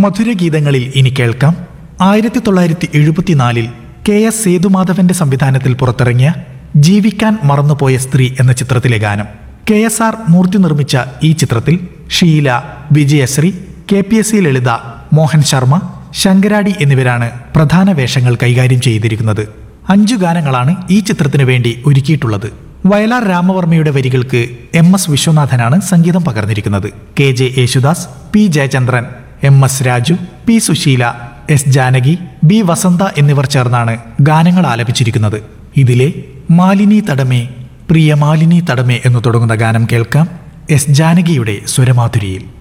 മധുരഗീതങ്ങളിൽ ഇനി കേൾക്കാം ആയിരത്തി തൊള്ളായിരത്തി എഴുപത്തിനാലിൽ കെ എസ് സേതുമാധവന്റെ സംവിധാനത്തിൽ പുറത്തിറങ്ങിയ ജീവിക്കാൻ മറന്നുപോയ സ്ത്രീ എന്ന ചിത്രത്തിലെ ഗാനം കെ എസ് ആർ മൂർത്തി നിർമ്മിച്ച ഈ ചിത്രത്തിൽ Sheela Vijayasree K P S C Lalitha Mohan Sharma Sankaradi എന്നിവരാണ് പ്രധാന വേഷങ്ങൾ കൈകാര്യം ചെയ്തിരിക്കുന്നത് അഞ്ചു ഗാനങ്ങളാണ് ഈ ചിത്രത്തിനു വേണ്ടി ഒരുക്കിയിട്ടുള്ളത് വയലാർ രാമവർമ്മയുടെ വരികൾക്ക് എം എസ് വിശ്വനാഥനാണ് സംഗീതം പകർന്നിരിക്കുന്നത് K J Yesudas P Jayachandran M S Raju P Susheela S Janaki B Vasantha എന്നിവർ ചേർന്നാണ് ഗാനങ്ങൾ ആലപിച്ചിരിക്കുന്നത് ഇതിലെ മാലിനി തടമേ പ്രിയ മാലിനി തടമേ എന്ന് തുടങ്ങുന്ന ഗാനം കേൾക്കാം എസ് ജാനകിയുടെ സ്വരമാധുരിയിൽ